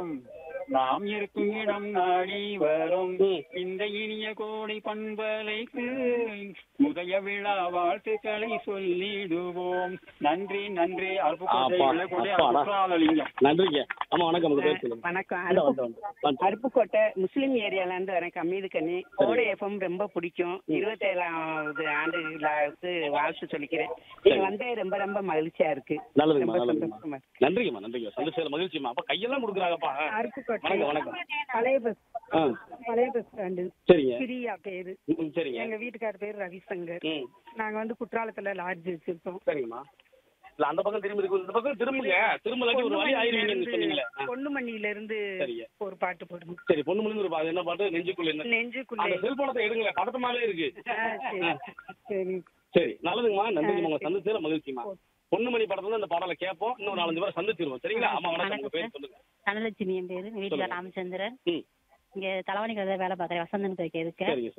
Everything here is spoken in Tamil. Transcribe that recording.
வரும் நாம் இருக்கும் இடம் நாடி வரும் ம். இந்த இனிய கோடி பண்பலைக்கு உதய விழா வாழ்த்துக்களை சொல்லிடுவோம் நன்றி நன்றி அருப்புக்கோட்டை அப்பா, இளங்கோட்டை அப்பாடா. அருப்புராமலிங்கம் நன்றிங்க ஆமா வணக்கம் உங்க பேர் சொல்லுங்க வணக்கம் இந்த அருப்பு- வந்து, வந்து, வந்து. அருப்புக்கோட்டை முஸ்லீம் ஏரியால இருந்து வரேன் கம்மீது கண்ணி கோடை எஃப்எம் ரொம்ப பிடிக்கும் இருபத்தேழாவது ஆண்டு விழாவுக்கு வாழ்த்து சொல்லிக்கிறேன் நீங்க வந்தே ரொம்ப ரொம்ப மகிழ்ச்சியா இருக்கு நல்லதுங்கம்மா ரொம்ப நல்லதுங்கம்மா சந்தோஷமா இருக்கு. நன்றிங்கம்மா நன்றிங்க சந்தோஷம் மகிழ்ச்சிமா அப்ப கையெல்லாம் கொடுக்குறாங்கப்பா அருப்புக்கோட்டை வணக்கம் வணக்கம் பழைய பஸ் ஆ பழைய பஸ் ஸ்டாண்டு சரிங்க பிரியா பேரு ம், சரிங்க எங்க வீட்டுக்கார பேர் ரவிசங்கர் ம் நாங்க வந்து குற்றாலத்துல லாட்ஜ் வச்சிருக்கோம் சரிங்கம்மா இல்ல அந்த பக்கம் திரும்பி இருக்கு இந்த பக்கம் திரும்புங்க திரும்பலாட்டி ஒரு வழி ஆயிருவீங்கன்னு சொன்னீங்களே ஆ, பொண்ணுமணியில இருந்து சரிங்க. ஒரு பாட்டு போடுங்க சரி பொண்ணு முடிஞ்சு ஒரு பா- என்ன பாட்டு நெஞ்சுக்குள்ள என்ன அந்த நெஞ்சுக்குள்ளே செல்போனத்தை எடுங்க பதட்டமாவே இருக்கு ஆ, சரி சரி சரி நல்லதுங்கம்மா நன்றிங்கம்மா உங்க சந்திச்சதுல மகிழ்ச்சிமா பொண்ணுமணி படத்துல அந்த பாடலை கேட்போம் இன்னும் நாலஞ்சு பேரை சந்திச்சிருவோம் சரிங்களா ஆமா வணக்கம் உங்க பேர் சொல்லுங்க தனலட்சுமி என் பேரு வீட்டுல சொல்லுங்க. ராமச்சந்திரன் ம் இங்க தலைவணி கதை வேலை பார்க்குறேன் வசந்தன் பேருக்கு சரிங்க